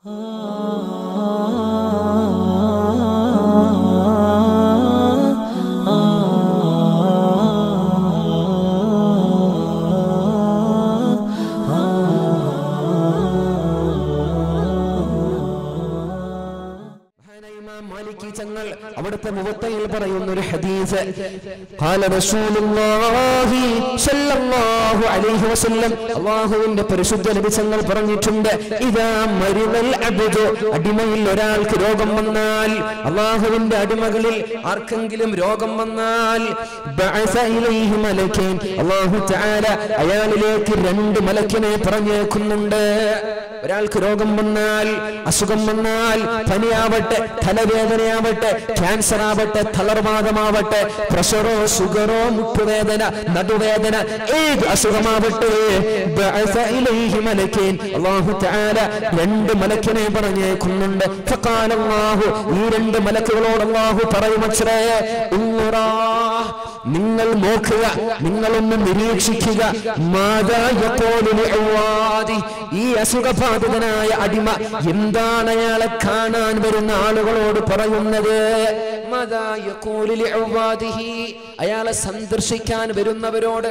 മഹാനായ ഇമാം മാലിക്കി തങ്ങൾ അവിടുത്തെ മുവത്തയിൽ പറയുന്ന ഒരു ഹദീസ് ഖാല റസൂലുള്ളാഹി സ്വല്ലല്ലാഹു അലൈഹി വസല്ലം അല്ലാഹുവിന്റെ പരിശുദ്ധ നബി തങ്ങൾ പറഞ്ഞിട്ടുണ്ട് ഇദാ മരിനൽ അബ്ദു അടിമയിൽ ഒരാൾക്ക് രോഗം വന്നാൽ അല്ലാഹുവിന്റെ അടിമകളിൽ ആർക്കെങ്കിലും രോഗം വന്നാൽ ബഅസ ഇലൈഹി മലക്കൻ അല്ലാഹു തആല അയാളിലേക്ക് രണ്ട് മലക്കിനെ പറഞ്ഞേക്കുന്നുണ്ട് ഒരാൾക്ക് രോഗം വന്നാൽ അസുഖം വന്നാൽ പനിയാവട്ടെ തലവേദനയാവട്ടെ ക്യാൻസർ ആവട്ടെ തളർവാദമാവട്ടെ പ്രഷറോ ഷുഗറോ മുട്ടുവേദന നടുവേദന ഏത് അസുഖമാവട്ടെ ബഅസ ഇലൈഹി മലക്കീൻ. അല്ലാഹു തആല രണ്ട് മലക്കിനെ പറഞ്ഞേക്കുന്നുണ്ട് ഫഖാല അല്ലാഹു ഈ രണ്ട് മലക്കുകളോട് അല്ലാഹു പറയുമത്രേ ഉന്നുറാ നിങ്ങൾ നോക്കുക നിങ്ങളൊന്ന് നിരീക്ഷിക്കുക മാതാ യഖൂലു ലിഅവാദി. ഈ അസുഖബാധിതനായ അടിമ എന്താണ് അയാളെ കാണാൻ വരുന്ന ആളുകളോട് പറയുന്നത് മാതാ യഖൂലു ലിഅവാദിഹി. അയാളെ സന്ദർശിക്കാൻ വരുന്നവരോട്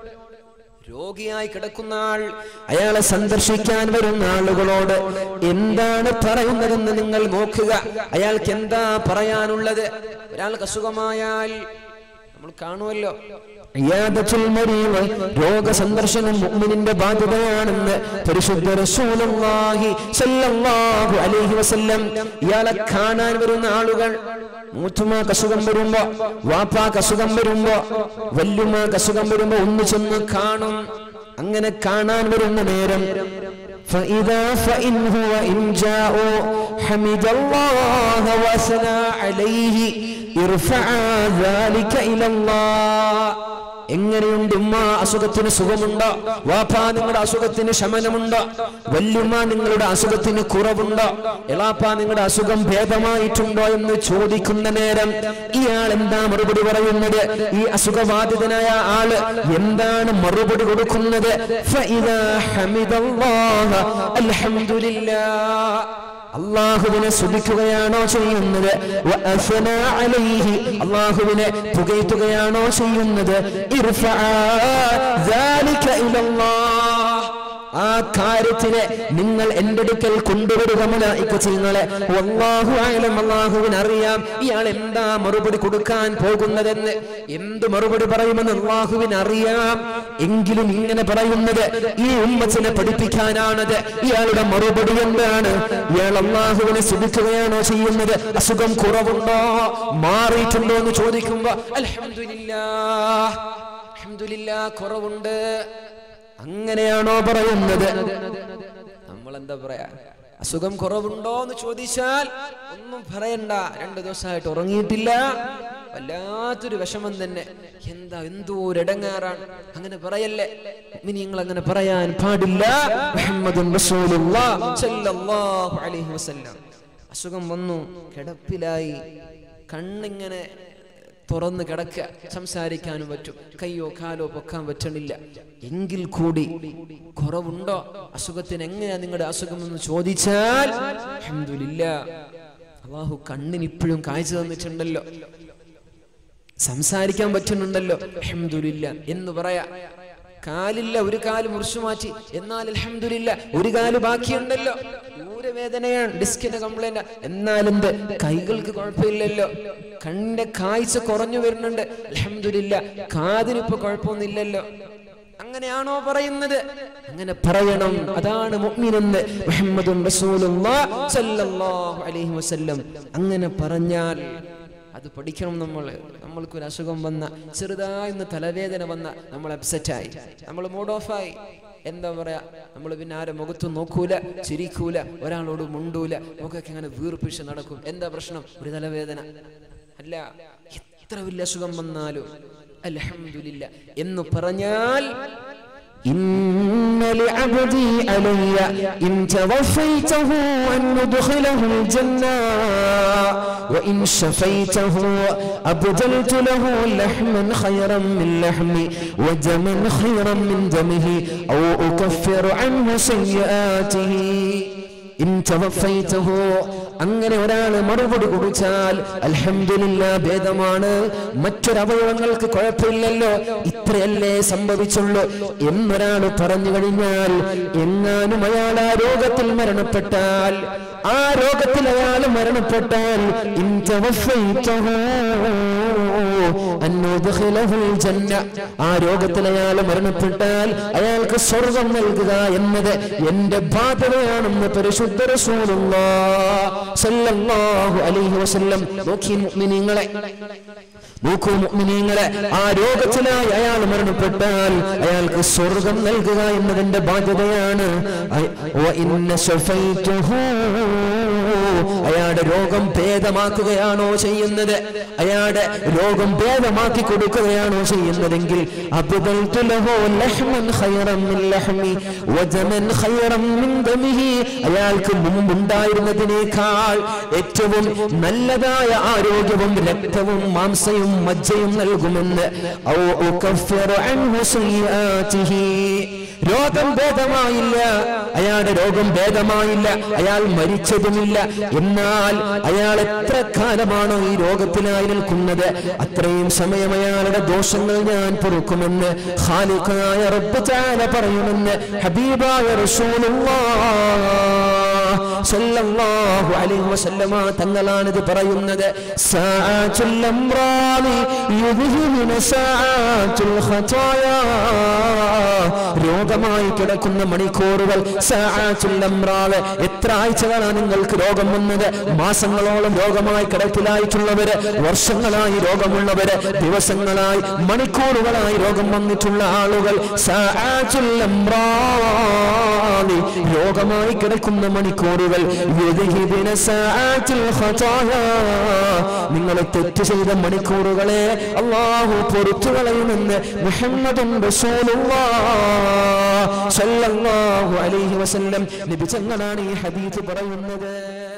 രോഗിയായി കിടക്കുന്ന ആൾ അയാളെ സന്ദർശിക്കാൻ വരുന്ന ആളുകളോട് എന്താണ് പറയുന്നതെന്ന് നിങ്ങൾ നോക്കുക അയാൾക്ക് എന്താ പറയാനുള്ളത് ഒരാൾക്ക് അസുഖമായാൽ നമ്മൾ കാണുമല്ലോ ഇയാദത്തുൽ മരീദ് രോഗ സന്ദർശനം മുഅ്മിനിന്റെ ബാധ്യതയാണെന്ന് പരിശുദ്ധ റസൂലുള്ളാഹി സ്വല്ലല്ലാഹു അലൈഹി വസല്ലം ഇയാളെ കാണാൻ വരുന്ന ആളുകൾ മൂത്തുമാക്ക് അസുഖം വരുമ്പോ വാപ്പാക്ക് അസുഖം വരുമ്പോ വല്യുമാക്ക് അസുഖം വരുമ്പോ ഒന്ന് ചെന്ന് കാണും അങ്ങനെ കാണാൻ വരുന്ന നേരം فإذا فإن هو إن جاءوا حمد الله وأثنى عليه ارفع ذلك إلى الله എങ്ങനെയുണ്ട് ഉമ്മ അസുഖത്തിന് സുഖമുണ്ടോ വാപ്പാ നിങ്ങളുടെ അസുഖത്തിന് ശമനമുണ്ടോ വല്യുമ്മ നിങ്ങളുടെ അസുഖത്തിന് കുറവുണ്ടോ എളാപ്പ നിങ്ങളുടെ അസുഖം ഭേദമായിട്ടുണ്ടോ എന്ന് ചോദിക്കുന്ന നേരം ഇയാൾ എന്താ മറുപടി പറയുന്നത് ഈ അസുഖബാധിതനായ ആള് എന്താണ് മറുപടി കൊടുക്കുന്നത് ഫഇദാ ഹമിദല്ലാഹ അൽഹംദുലില്ലാഹ് അള്ളാഹുവിനെ സ്തുതിക്കുകയാണോ ചെയ്യുന്നത് വഅസ്ന അലൈഹി അള്ളാഹുവിനെ പുകഴ്ത്തുകയാണോ ചെയ്യുന്നത് ഇർഫഅ ذلك إلى الله ആ കാര്യത്തിനെ നിങ്ങൾ എന്റെ അടുക്കൽ കൊണ്ടുവരിക മലായിക്കച്ചിങ്ങളെ വല്ലാഹു ആലം അള്ളാഹുവിന് അറിയാം ഇയാൾ എന്താ മറുപടി കൊടുക്കാൻ പോകുന്നതെന്ന് എന്ത് മറുപടി പറയുമെന്ന് അള്ളാഹുവിന് അറിയാം എങ്കിലും ഇങ്ങനെ പറയുന്നത് ഈ ഉമ്മത്തിനെ പഠിപ്പിക്കാനാണത് ഇയാളുടെ മറുപടി എന്താണ് ഇയാൾ അള്ളാഹുവിനെ സ്തുതിക്കുകയാണോ ചെയ്യുന്നത് അസുഖം കുറവുണ്ടോ മാറിയിട്ടുണ്ടോ എന്ന് ചോദിക്കുമ്പോ അൽഹംദുലില്ലാ അൽഹംദുലില്ലാ കുറവുണ്ട് അങ്ങനെയാണോ പറയുന്നത് നമ്മൾ എന്താ പറയാ അസുഖം കുറവുണ്ടോ എന്ന് ചോദിച്ചാൽ ഒന്നും പറയണ്ട രണ്ടു ദിവസമായിട്ട് ഉറങ്ങിയിട്ടില്ല വല്ലാത്തൊരു വിഷമം തന്നെ എന്താ എന്തോ ഒരു ഇടങ്ങാറാണ് അങ്ങനെ പറയല്ലേ ഇനി നിങ്ങൾ അങ്ങനെ പറയാൻ പാടില്ല മുഹമ്മദുൻ റസൂലുള്ളാഹ് സ്വല്ലല്ലാഹു അലൈഹി വസല്ലം അസുഖം വന്നു കിടപ്പിലായി കണ്ണിങ്ങനെ തുറന്ന് കിടക്കുക സംസാരിക്കാനും പറ്റും കയ്യോ കാലോ പൊക്കാൻ പറ്റണില്ല എങ്കിൽ കൂടി കുറവുണ്ടോ അസുഖത്തിന് എങ്ങനെയാ നിങ്ങളുടെ അസുഖം എന്ന് ചോദിച്ചാൽ അൽഹംദുലില്ലാ അള്ളാഹു കണ്ണിന് ഇപ്പോഴും കാഴ്ച തന്നിട്ടുണ്ടല്ലോ സംസാരിക്കാൻ പറ്റുന്നുണ്ടല്ലോ അൽഹംദുലില്ല എന്ന് പറയാ കാലില്ല ഒരു കാല് മുറിച്ചു മാറ്റി എന്നാൽ അൽഹംദുലില്ല ഒരു കാല് ബാക്കിയുണ്ടല്ലോ ഊരവേദനയാണ് ഡിസ്കിന്റെ കംപ്ലൈന്റ് എന്നാലെന്ത് കൈകൾക്ക് കുഴപ്പമില്ലല്ലോ കണ്ണിന്റെ കാഴ്ച കുറഞ്ഞു വരുന്നുണ്ട് അൽഹംദുലില്ല കാതിന് ഇപ്പൊ കുഴപ്പമൊന്നുമില്ലല്ലോ അങ്ങനെയാണോ പറയുന്നത് അങ്ങനെ പറയണം അതാണ് മുഅ്മിനെന്ന് മുഹമ്മദുൻ റസൂലുള്ളാഹ് സ്വല്ലല്ലാഹു അലൈഹി വസല്ലം അങ്ങനെ പറഞ്ഞാൽ അത് പഠിക്കണം നമ്മൾ നമ്മൾക്ക് ഒരു അസുഖം വന്ന ചെറുതായി ഒന്ന് തലവേദന വന്ന നമ്മൾ അപ്സെറ്റായി നമ്മൾ മൂഡ് ഓഫായി എന്താ പറയാ നമ്മൾ പിന്നെ ആരെ മുഖത്തും നോക്കൂല ചിരിക്കൂല ഒരാളോട് മുണ്ടൂല മുഖമൊക്കെ അങ്ങനെ വീർപ്പിച്ച് നടക്കും എന്താ പ്രശ്നം ഒരു തലവേദന അല്ല എത്ര വലിയ അസുഖം വന്നാലും അൽഹംദുലില്ല എന്ന് പറഞ്ഞാൽ إن لعبدي علي إن توفيته أن ندخله الجنة وإن شفيته أبدلت له لحما خيرا من لحمي ودما خيرا من دمه أو أكفر عنه سيئاته إن തവഫൈതഹു അങ്ങനെ ഒരാൾ മറുപടി കുറിച്ചാൽ അൽഹംദുലില്ലാ ഭേദമാണ് മറ്റൊരവയവങ്ങൾക്ക് കുഴപ്പമില്ലല്ലോ ഇത്രയല്ലേ സംഭവിച്ചുള്ളൂ എന്നൊരാൾ പറഞ്ഞു കഴിഞ്ഞാൽ എങ്ങാനും അയാൾ ആ രോഗത്തിൽ മരണപ്പെട്ടാൽ ആ രോഗത്തിൽ അയാൾ മരണപ്പെട്ടാൽ ഇൻ തവഫൈതഹു അൻ നുദ്ഖിലഹുൽ ജന്ന ആ രോഗത്തിൽ അയാൾ മരണപ്പെട്ടാൽ അയാൾക്ക് സ്വർഗം നൽകുക എന്നത് എന്റെ ബാധ്യതയാണെന്ന് പരിശുദ്ധ റസൂലുള്ളാഹ് സല്ലല്ലാഹു അലൈഹി വസല്ലം നോക്കി മുഅ്മിനീങ്ങളെ നോക്കൂ മുഅ്മിനീങ്ങളെ ആ രോഗത്തിലായി അയാൾ മരണപ്പെട്ടാൽ അയാൾക്ക് സ്വർഗം നൽകുക എന്നതിന്റെ ബാധ്യതയാണ് അയ- വ ഇന്ന ശഫൈതുഹു അയാളുടെ രോഗം ഭേദമാക്കുകയാണോ ചെയ്യുന്നത് അയാളുടെ രോഗം ഭേദമാക്കി കൊടുക്കുകയാണോ ചെയ്യുന്നതെങ്കിൽ അബ്ദൽതു ലഹു ലഹ്മൻ ഖൈറൻ മിൻ ലഹ്മി വദമൻ ഖൈറൻ മിൻ ദമിഹി അയാൾക്ക് മുമ്പുണ്ടായിരുന്നതിനേക്കാൾ ഏറ്റവും നല്ലതായ ആരോഗ്യവും രക്തവും മാംസയും മജ്ജയും നൽകുമെന്ന് ഔ ഉകഫിറു അൻഹു സയ്യിആതിഹി രോഗം ഭേദമായില്ല അയാളുടെ രോഗം ഭേദമായില്ല അയാൾ മരിച്ചതുമില്ല എന്നാൽ അയാൾ എത്ര കാലമാണോ ഈ രോഗത്തിലായി നിൽക്കുന്നത് അത്രയും സമയം അയാളുടെ ദോഷങ്ങൾ ഞാൻ പൊറുക്കുമെന്ന് ഖാലിഖായ റബ്ബ് തആല പറയുമെന്ന് ഹബീബായ റസൂലുള്ളാഹ് സല്ലല്ലാഹു അലൈഹി വസല്ലമ തങ്ങളാണിത് പറയുന്നത് സആത്തുൽ അംറാദി യുദ്ഹിബുന സആത്തുൽ ഖതായാ രോഗമായി കിടക്കുന്ന മണിക്കൂറുകൾ സആത്തുൽ അംറാദ് എത്ര ആഴ്ചകളാണ് നിങ്ങൾക്ക് രോഗം വന്നത് മാസങ്ങളോളം രോഗമായി കിടപ്പിലായിട്ടുള്ളവര് വർഷങ്ങളായി രോഗമുള്ളവര് ദിവസങ്ങളായി മണിക്കൂറുകളായി രോഗം വന്നിട്ടുള്ള ആളുകൾ സആത്തുൽ അംറാദി രോഗമായി കിടക്കുന്ന മണിക്കൂറുകൾ യുദ്ഹിബുന സആത്തുൽ ഖതായാ നിങ്ങൾ തെറ്റ് ചെയ്ത മണിക്കൂറുകളെ അള്ളാഹു പൊറത്തു കളയുമെന്ന് മുഹമ്മദും റസൂലുള്ളാഹ് സ്വല്ലല്ലാഹു അലൈഹി വസല്ലം നബി തങ്ങളാണ് ഈ ഹദീസ് പറയുന്നത്